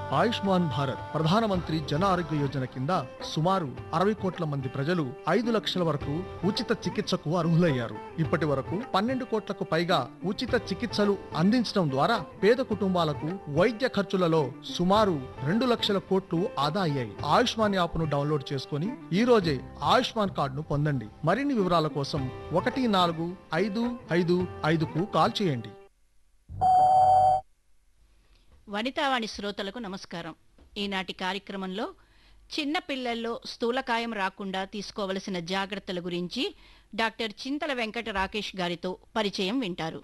ఆయుష్మాన్ భారత్ ప్రధానమంత్రి జన ఆరోగ్య యోజన కింద సుమారు అరవై కోట్ల మంది ప్రజలు ఐదు లక్షల వరకు ఉచిత చికిత్సకు అర్హులయ్యారు ఇప్పటి వరకు పన్నెండు కోట్లకు పైగా ఉచిత చికిత్సలు అందించడం ద్వారా పేద కుటుంబాలకు వైద్య ఖర్చులలో సుమారు రెండు లక్షల కోట్లు ఆదా అయ్యాయి ఆయుష్మాన్ యాప్ను డౌన్లోడ్ చేసుకుని ఈ రోజే ఆయుష్మాన్ కార్డును పొందండి మరిన్ని వివరాల కోసం ఒకటి నాలుగు ఐదు ఐదు ఐదుకు కాల్ చేయండి వనితావాణి శ్రోతలకు నమస్కారం ఈనాటి కార్యక్రమంలో చిన్న పిల్లల్లో స్థూలకాయం రాకుండా తీసుకోవలసిన జాగ్రత్తల గురించి డాక్టర్ చింతల వెంకట రాకేష్ గారితో పరిచయం వింటారు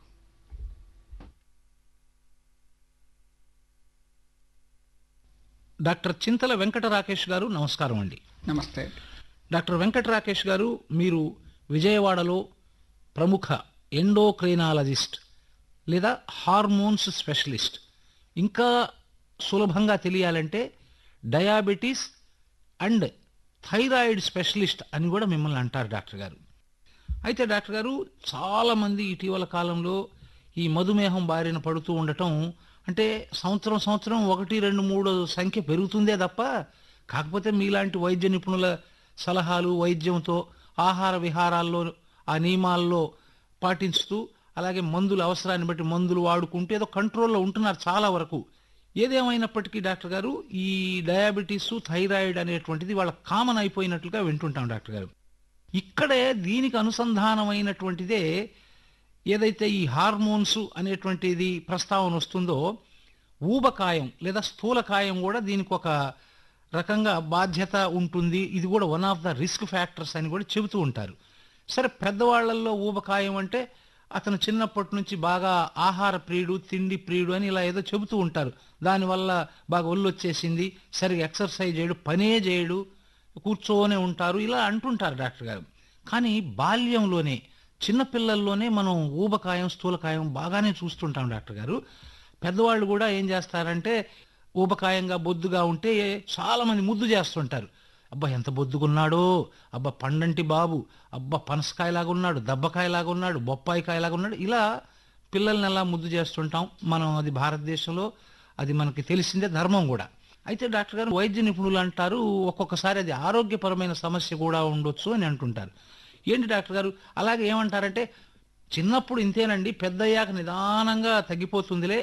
డాక్టర్ చింతల వెంకట రాకేష్ గారు నమస్కారం అండి నమస్తే డాక్టర్ వెంకట రాకేష్ గారు మీరు విజయవాడలో ప్రముఖ ఎండోక్రైనాలజిస్ట్ లేదా హార్మోన్స్ స్పెషలిస్ట్ ఇంకా సులభంగా తెలియాలంటే డయాబెటీస్ అండ్ థైరాయిడ్ స్పెషలిస్ట్ అని కూడా మిమ్మల్ని అంటారు డాక్టర్ గారు అయితే డాక్టర్ గారు చాలామంది ఇటీవల కాలంలో ఈ మధుమేహం బారిన పడుతూ ఉండటం అంటే సంవత్సరం సంవత్సరం ఒకటి రెండు మూడు సంఖ్య పెరుగుతుందే తప్ప కాకపోతే మీలాంటి వైద్య నిపుణుల సలహాలు వైద్యంతో ఆహార విహారాల్లో ఆ నియమాల్లో పాటించుతూ అలాగే మందుల అవసరాన్ని బట్టి మందులు వాడుకుంటూ ఏదో కంట్రోల్లో ఉంటున్నారు చాలా వరకు ఏదేమైనప్పటికీ డాక్టర్ గారు ఈ డయాబెటీస్ థైరాయిడ్ అనేటువంటిది వాళ్ళ కామన్ అయిపోయినట్లుగా వింటుంటాం డాక్టర్ గారు ఇక్కడే దీనికి అనుసంధానమైనటువంటిదే ఏదైతే ఈ హార్మోన్స్ అనేటువంటిది ప్రస్తావన వస్తుందో ఊబకాయం లేదా స్థూలకాయం కూడా దీనికి ఒక రకంగా బాధ్యత ఉంటుంది ఇది కూడా one of the risk factors అని కూడా చెబుతూ ఉంటారు సరే పెద్దవాళ్లలో ఊబకాయం అంటే అతను చిన్నప్పటి నుంచి బాగా ఆహార ప్రియుడు తిండి ప్రియుడు అని ఇలా ఏదో చెబుతూ ఉంటారు దానివల్ల బాగా ఒళ్ళు వచ్చేసింది సరిగా ఎక్సర్సైజ్ చేయడు పనే చేయడు కూర్చోనే ఉంటారు ఇలా అంటుంటారు డాక్టర్ గారు కానీ బాల్యంలోనే చిన్నపిల్లల్లోనే మనం ఊబకాయం స్థూలకాయం బాగానే చూస్తుంటాం డాక్టర్ గారు పెద్దవాళ్ళు కూడా ఏం చేస్తారంటే ఊబకాయంగా బొద్దుగా ఉంటే చాలా మంది ముద్దు చేస్తుంటారు అబ్బా ఎంత బొద్దుగున్నాడో అబ్బా పండంటి బాబు అబ్బా పనసకాయలాగా ఉన్నాడు దబ్బకాయలాగా ఉన్నాడు బొప్పాయికాయలాగా ఉన్నాడు ఇలా పిల్లల్ని ఎలా ముద్దు చేస్తుంటాం మనం అది భారతదేశంలో అది మనకి తెలిసిందే ధర్మం కూడా అయితే డాక్టర్ గారు వైద్య నిపుణులు అంటారు ఒక్కొక్కసారి అది ఆరోగ్యపరమైన సమస్య కూడా ఉండొచ్చు అని అంటుంటారు ఏంటి డాక్టర్ గారు అలాగే ఏమంటారంటే చిన్నప్పుడు ఇంతేనండి పెద్దయ్యాక నిదానంగా తగ్గిపోతుందిలే